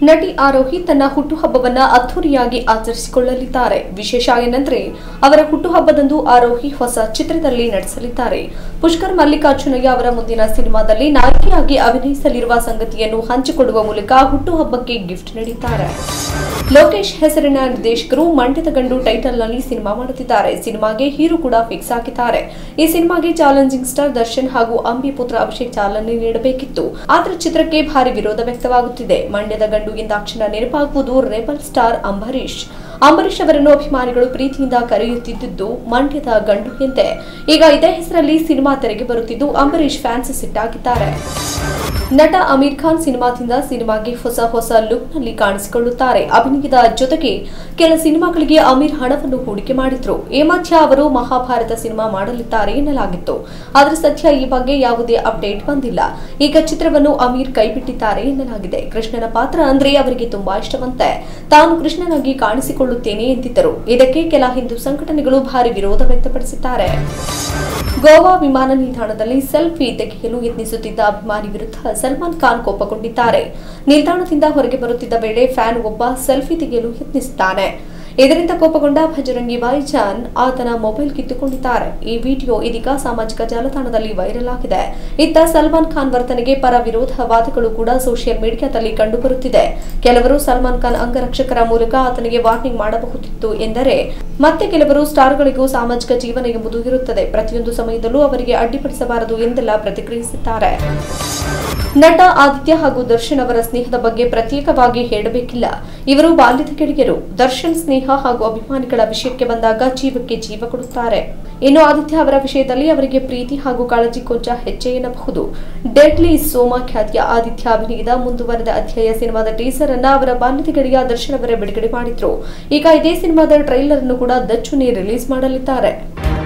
ನಟಿ ಆರೋಹಿ ತನ್ನ ಹುಟ್ಟುಹಬ್ಬವನ್ನ ಅದ್ದೂರಿಯಾಗಿ ಆಚರಿಸಿಕೊಳ್ಳಲಿದ್ದಾರೆ ವಿಶೇಷ ಏನಂದ್ರೆ ಅವರ ಹುಟ್ಟುಹಬ್ಬದಂದು ಆರೋಹಿ ಹೊಸ ಚಿತ್ರದಲ್ಲಿ ನಟಿಸಲಿದ್ದಾರೆ ಪುಷ್ಕರ್ ಮಲ್ಲಿಕಾರ್ಜುನಯ್ಯ ಅವರ ಮುಂದಿನ ಸಿನಿಮಾದಲ್ಲಿ ನಾಯಕಿಯಾಗಿ ಅಭಿನಯಿಸಲಿರುವ ಸಂಗತಿಯನ್ನು ಹಂಚಿಕೊಡುವ ಮೂಲಕ ಹುಟ್ಟುಹಬ್ಬಕ್ಕೆ ಗಿಫ್ಟ್ ನೀಡಿದ್ದಾರೆ ಲೋಕೇಶ್ ಹೆಸರಿನ ನಿರ್ದೇಶಕರು ಮಂಡ್ಯದ ಗಂಡು ಟೈಟಲ್ನಲ್ಲಿ ಸಿನಿಮಾ ಮಾಡುತ್ತಿದ್ದಾರೆ ಸಿನಿಮಾಗೆ ಹೀರೋ ಕೂಡ ಫಿಕ್ಸ್ ಆಗಿದ್ದಾರೆ ಈ ಸಿನಿಮಾಗೆ ಚಾಲೆಂಜಿಂಗ್ ಸ್ಟಾರ್ ದರ್ಶನ್ ಹಾಗೂ ಅಂಬಿ ಪುತ್ರ ಅಭಿಷೇಕ್ ಚಾಲನೆ ನೀಡಬೇಕಿತ್ತು ಆದ್ರೆ ಚಿತ್ರಕ್ಕೆ ಭಾರಿ ವಿರೋಧ ವ್ಯಕ್ತವಾಗುತ್ತಿದೆ ಮಂಡ್ಯದ ಗಂಡು ಎಂದಾಕ್ಷಣ ನೆನಪಾಗುವುದು ರೆಬಲ್ ಸ್ಟಾರ್ ಅಂಬರೀಶ್ ಅಂಬರೀಶ್ ಅವರನ್ನು ಅಭಿಮಾನಿಗಳು ಪ್ರೀತಿಯಿಂದ ಕರೆಯುತ್ತಿದ್ದು ಮಂಡ್ಯದ ಗಂಡು ಎಂದೇ ಈಗ ಇದೇ ಹೆಸರಲ್ಲಿ ಸಿನಿಮಾ ತೆರೆಗೆ ಬರುತ್ತಿದ್ದು ಅಂಬರೀಶ್ ಫ್ಯಾನ್ಸ್ ಸಿಟ್ಟಾಗಿದ್ದಾರೆ ನಟ ಅಮೀರ್ ಖಾನ್ ಸಿನಿಮಾದಿಂದ ಸಿನಿಮಾಗೆ ಹೊಸ ಹೊಸ ಲುಕ್ನಲ್ಲಿ ಕಾಣಿಸಿಕೊಳ್ಳುತ್ತಾರೆ ಅಭಿನಯದ ಜೊತೆಗೆ ಕೆಲ ಸಿನಿಮಾಗಳಿಗೆ ಅಮೀರ್ ಹಣವನ್ನು ಹೂಡಿಕೆ ಮಾಡಿದ್ರು ಈ ಮಧ್ಯ ಅವರು ಮಹಾಭಾರತ ಸಿನಿಮಾ ಮಾಡಲಿದ್ದಾರೆ ಎನ್ನಲಾಗಿತ್ತು ಆದರೆ ಸದ್ಯ ಈ ಬಗ್ಗೆ ಯಾವುದೇ ಅಪ್ಡೇಟ್ ಬಂದಿಲ್ಲ ಈಗ ಚಿತ್ರವನ್ನು ಅಮೀರ್ ಕೈಬಿಟ್ಟಿದ್ದಾರೆ ಎನ್ನಲಾಗಿದೆ ಕೃಷ್ಣನ ಪಾತ್ರ ಅಂದ್ರೆ ಅವರಿಗೆ ತುಂಬಾ ಇಷ್ಟವಂತೆ ತಾನು ಕೃಷ್ಣನಾಗಿ ಕಾಣಿಸಿಕೊಳ್ಳುತ್ತೇನೆ ಎಂದಿದ್ದರು ಇದಕ್ಕೆ ಕೆಲ ಹಿಂದೂ ಸಂಘಟನೆಗಳು ಭಾರಿ ವಿರೋಧ ವ್ಯಕ್ತಪಡಿಸಿದ್ದಾರೆ ಗೋವಾ ವಿಮಾನ ನಿಲ್ದಾಣದಲ್ಲಿ ಸೆಲ್ಫಿ ತೆಗೆಯಲು ಯತ್ನಿಸುತ್ತಿದ್ದ ಅಭಿಮಾನಿ ವಿರುದ್ಧ ಸಲ್ಮಾನ್ ಖಾನ್ ಕೋಪಗೊಂಡಿದ್ದಾರೆ ನಿಲ್ದಾಣದಿಂದ ಹೊರಗೆ ಬರುತ್ತಿದ್ದ ವೇಳೆ ಫ್ಯಾನ್ ಒಬ್ಬ ಸೆಲ್ಫಿ ತೆಗೆಯಲು ಯತ್ನಿಸುತ್ತಾನೆ ಇದರಿಂದ ಕೋಪಗೊಂಡ ಭಜರಂಗಿ ಭಾಯ್ಜಾನ್ ಆತನ ಮೊಬೈಲ್ ಕಿತ್ತುಕೊಂಡಿದ್ದಾರೆ ಈ ವಿಡಿಯೋ ಇದೀಗ ಸಾಮಾಜಿಕ ಜಾಲತಾಣದಲ್ಲಿ ವೈರಲ್ ಆಗಿದೆ ಇತ್ತ ಸಲ್ಮಾನ್ ಖಾನ್ ವರ್ತನೆಗೆ ಪರ ವಿರೋಧ ವಾದಗಳು ಕೂಡ ಸೋಷಿಯಲ್ ಮೀಡಿಯಾದಲ್ಲಿ ಕಂಡುಬರುತ್ತಿದೆ ಕೆಲವರು ಸಲ್ಮಾನ್ ಖಾನ್ ಅಂಗರಕ್ಷಕರ ಮೂಲಕ ಆತನಿಗೆ ವಾರ್ನಿಂಗ್ ಮಾಡಬಹುದಿತ್ತು ಎಂದರೆ ಮತ್ತೆ ಕೆಲವರು ಸ್ಟಾರ್ಗಳಿಗೂ ಸಾಮಾಜಿಕ ಜೀವನ ಎಂಬುದು ಇರುತ್ತದೆ ಪ್ರತಿಯೊಂದು ಸಮಯದಲ್ಲೂ ಅವರಿಗೆ ಅಡ್ಡಿಪಡಿಸಬಾರದು ಎಂದೆಲ್ಲ ಪ್ರತಿಕ್ರಿಯಿಸಿದ್ದಾರೆ ನಟ ಆದಿತ್ಯ ಹಾಗೂ ದರ್ಶನ್ ಅವರ ಸ್ನೇಹದ ಬಗ್ಗೆ ಪ್ರತ್ಯೇಕವಾಗಿ ಹೇಳಬೇಕಿಲ್ಲ ಇವರು ಬಾಲ್ಯದ ಗೆಳೆಯರು ದರ್ಶನ್ ಸ್ನೇಹ ಹಾಗೂ ಅಭಿಮಾನಿಗಳ ವಿಷಯಕ್ಕೆ ಬಂದಾಗ ಜೀವಕ್ಕೆ ಜೀವ ಕೊಡುತ್ತಾರೆ ಇನ್ನು ಆದಿತ್ಯ ಅವರ ವಿಷಯದಲ್ಲಿ ಅವರಿಗೆ ಪ್ರೀತಿ ಹಾಗೂ ಕಾಳಜಿ ಕೊಂಚ ಹೆಚ್ಚೆ ಎನ್ನಬಹುದು ಡೆಡ್ಲಿ ಸೋಮಾ ಖ್ಯಾತಿಯ ಆದಿತ್ಯ ಅಭಿನಯದ ಮುಂದುವರೆದ ಅಧ್ಯಾಯ ಸಿನಿಮಾದ ಟೀಸರ್ ಅನ್ನ ಅವರ ಬಾಲ್ಯದ ಗೆಳೆಯ ದರ್ಶನ್ ಅವರೇ ಬಿಡುಗಡೆ ಮಾಡಿದ್ರು ಈಗ ಇದೇ ಸಿನಿಮಾದ ಟ್ರೈಲರ್ ಅನ್ನು ಕೂಡ ದಚ್ಚುನಿ ರಿಲೀಸ್ ಮಾಡಲಿದ್ದಾರೆ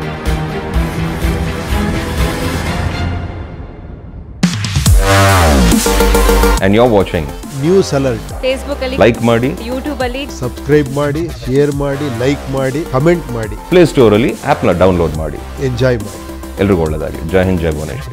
and you're watching. News alert Facebook ಅಲ್ಲಿ Like ಮಾಡಿ ಯೂಟ್ಯೂಬ್ ಅಲ್ಲಿ ಸಬ್ಸ್ಕ್ರೈಬ್ ಮಾಡಿ ಶೇರ್ ಮಾಡಿ ಲೈಕ್ ಮಾಡಿ ಕಮೆಂಟ್ ಮಾಡಿ ಪ್ಲೇ ಸ್ಟೋರಲ್ಲಿ ಆ್ಯಪ್ನ ಡೌನ್ಲೋಡ್ ಮಾಡಿ ಎಂಜಾಯ್ ಮಾಡಿ ಎಲ್ರಿಗೂ ಒಳ್ಳೆಯದಾಗಲಿ ಜೈ ಹಿಂದ್ ಜೈ ಭುವನೇಶ್ವರ್